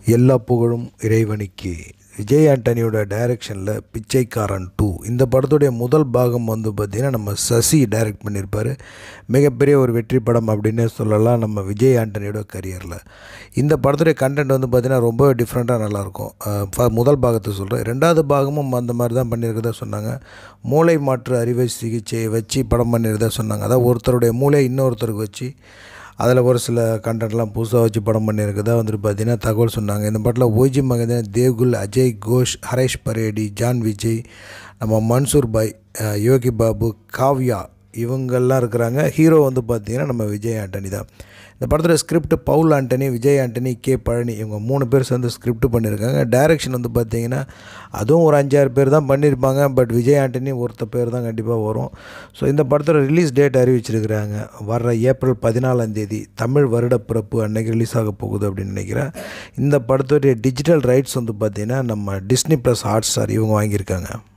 எல்லா புகழும் இறைவனுக்கு விஜய் ஆண்டனியோட டைரக்ஷனில் பிச்சைக்காரன் டூ இந்த படத்துடைய முதல் பாகம் வந்து பார்த்திங்கன்னா நம்ம சசி டைரக்ட் பண்ணியிருப்பார் மிகப்பெரிய ஒரு வெற்றி படம் அப்படின்னே சொல்லலாம் நம்ம விஜய் ஆண்டனியோட கரியரில் இந்த படத்துடைய கண்டென்ட் வந்து பார்த்திங்கன்னா ரொம்ப டிஃப்ரெண்ட்டாக நல்லாயிருக்கும் அஹ் ஃப- முதல் பாகத்தை சொல்கிறேன் ரெண்டாவது பாகமும் அந்த மாதிரி தான் பண்ணியிருக்கதா சொன்னாங்க மூளை மாற்று அறுவை சிகிச்சையை வச்சு படம் பண்ணியிருந்தா சொன்னாங்க அதாவது ஒருத்தருடைய மூளை இன்னொருத்தருக்கு வச்சு அதில் ஒரு சில கண்டென்ட்லாம் புதுசாக வச்சு படம் பண்ணியிருக்கதா வந்துட்டு பார்த்தீங்கன்னா தகவல் சொன்னாங்க இந்த படத்தில் ஓஜி மகேந்திரன் தேவ்குல் அஜய் கோஷ் ஹரேஷ் பரேடி ஜான் விஜய் நம்ம மன்சூர் பாய் அஹ் யோகி பாபு காவ்யா இவங்கெல்லாம் இருக்கிறாங்க ஹீரோ வந்து பார்த்தீங்கன்னா நம்ம விஜய் ஆண்டனி தான் இந்த படத்தில் ஸ்கிரிப்ட் பவுல் ஆண்டனி விஜய் ஆண்டனி கே பழனி இவங்க மூணு பேர் சேர்ந்து ஸ்கிரிப்ட் பண்ணியிருக்காங்க டைரக்ஷன் வந்து பார்த்தீங்கன்னா அதுவும் ஒரு அஞ்சாறு பேர் தான் பண்ணியிருப்பாங்க பட் விஜய் ஆண்டனி ஒருத்த பேர் தான் கண்டிப்பாக வரும் ஸோ இந்த படத்தில் ரிலீஸ் டேட் அறிவிச்சிருக்கிறாங்க வர்ற ஏப்ரல் பதினாலாம் தேதி தமிழ் வருடப்பிறப்பு அன்னைக்கு ரிலீஸ் ஆக போகுது அப்படின்னு நினைக்கிறேன் இந்த படத்துடைய டிஜிட்டல் ரைட்ஸ் வந்து பார்த்தீங்கன்னா நம்ம டிஸ்னி ப்ளஸ் ஹாட் ஸ்டார் இவங்க வாங்கியிருக்காங்க